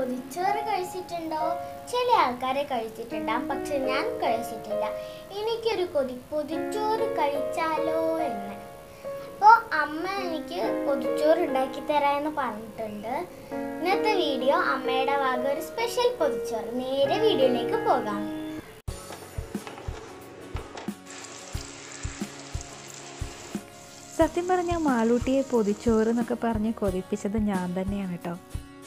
പൊതിച്ചോറ് കഴിച്ചിട്ടുണ്ടോ ചില ആൾക്കാരെ കഴിച്ചിട്ടുണ്ടാവും പക്ഷെ ഞാൻ കഴിച്ചിട്ടില്ല എനിക്കൊരു കൊതി പൊതിച്ചോറ് കഴിച്ചാലോ എന്ന് അപ്പോൾ അമ്മ എനിക്ക് പൊതിച്ചോറ് ഉണ്ടാക്കി തരാമെന്ന് പറഞ്ഞിട്ടുണ്ട് ഇന്നത്തെ വീഡിയോ അമ്മയുടെ വക ഒരു സ്പെഷ്യൽ പൊതിച്ചോറ് നേരെ വീഡിയോയിലേക്ക് പോകാം സത്യം പറഞ്ഞാൽ മാളൂട്ടിയെ പൊതിച്ചോറ് എന്നൊക്കെ പറഞ്ഞ് കൊതിപ്പിച്ചത് ഞാൻ തന്നെയാണ് കേട്ടോ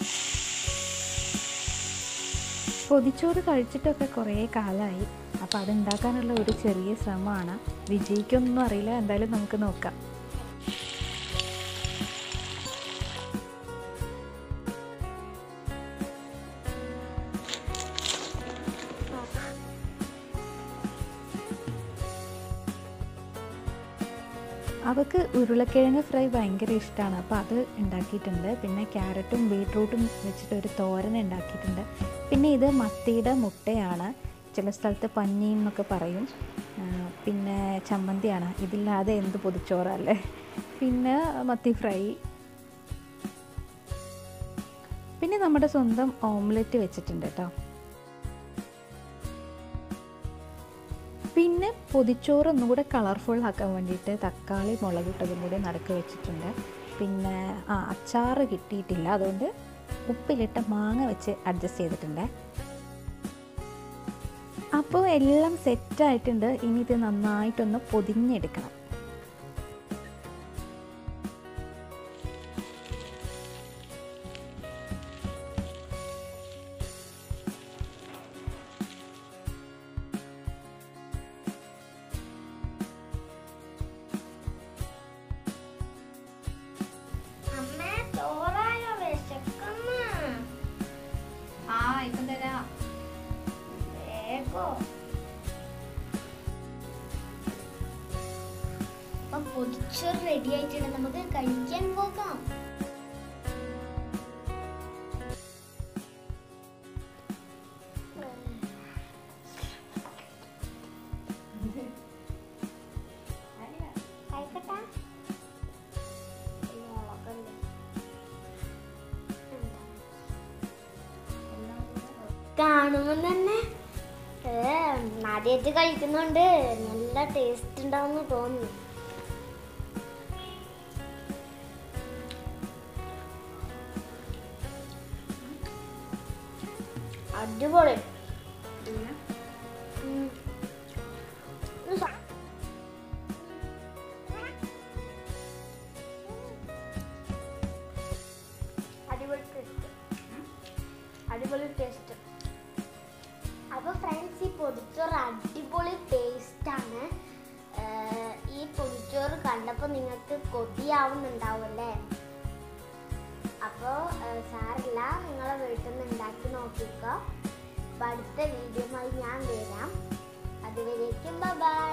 പൊതിച്ചോറ് കഴിച്ചിട്ടൊക്കെ കുറേ കാലമായി അപ്പോൾ അതുണ്ടാക്കാനുള്ള ഒരു ചെറിയ ശ്രമമാണ് വിജയിക്കൊന്നും അറിയില്ല എന്തായാലും നമുക്ക് നോക്കാം അവൾക്ക് ഉരുളക്കിഴങ്ങ് ഫ്രൈ ഭയങ്കര ഇഷ്ടമാണ് അപ്പോൾ അത് ഉണ്ടാക്കിയിട്ടുണ്ട് പിന്നെ ക്യാരറ്റും ബീട്രൂട്ടും വെച്ചിട്ട് ഒരു തോരൻ ഉണ്ടാക്കിയിട്ടുണ്ട് പിന്നെ ഇത് മത്തിയുടെ മുട്ടയാണ് ചില സ്ഥലത്ത് പഞ്ഞിയും എന്നൊക്കെ പറയും ആ, പിന്നെ ചമ്മന്തിയാണ് ഇതില്ലാതെ എന്ത് പൊതിച്ചോറല്ലേ പിന്നെ മത്തി ഫ്രൈ പിന്നെ നമ്മുടെ സ്വന്തം ഓംലെറ്റ് വെച്ചിട്ടുണ്ട് കേട്ടോ പിന്നെ പൊതിച്ചോറ് ഒന്നുകൂടെ കളർഫുൾ ആക്കാൻ വേണ്ടിയിട്ട് തക്കാളി മുളകിട്ടതും കൂടി നടുക്ക് വെച്ചിട്ടുണ്ട് പിന്നെ ആ അച്ചാറ് കിട്ടിയിട്ടില്ല അതുകൊണ്ട് ഉപ്പിലിട്ട മാങ്ങ വെച്ച് അഡ്ജസ്റ്റ് ചെയ്തിട്ടുണ്ട് അപ്പോൾ എല്ലാം സെറ്റായിട്ടുണ്ട് ഇനി ഇത് നന്നായിട്ടൊന്ന് പൊതിഞ്ഞെടുക്കണം അമ്മ ചോറായോ വിശക്കുന്ന ആ ഇപ്പം തരാം വേഗോ അപ്പൊ പൊതിച്ചോറ് റെഡി ആയിട്ടുണ്ട് നമുക്ക് കഴിക്കാൻ പോകാം കഴിക്കട്ടാ? മുളകല്ലേ? കാണുമ്പോ തന്നെ ആദ്യമായിട്ട് കഴിക്കുന്നുണ്ട് നല്ല ടേസ്റ്റ് ഉണ്ടാവുമെന്ന് തോന്നുന്നു അടിപൊളി ഉം. ഇത് സ- അടിപൊളി ടേസ്റ്റ് അടിപൊളി ടേസ്റ്റ് അപ്പോൾ ഫ്രണ്ട്സ് ഈ പൊതിച്ചോറ് അടിപൊളി ടേസ്റ്റാണ് ഈ പൊതിച്ചോറ് കണ്ടപ്പോൾ നിങ്ങൾക്ക് കൊതിയാവുന്നുണ്ടാവുമല്ലേ അപ്പോൾ സാറില്ല നിങ്ങളെ വീട്ടിൽ നിന്ന് ഉണ്ടാക്കി നോക്കിക്കോ അപ്പോൾ അടുത്ത വീഡിയോയുമായി ഞാൻ വരാം അതുവരേക്കും ബൈ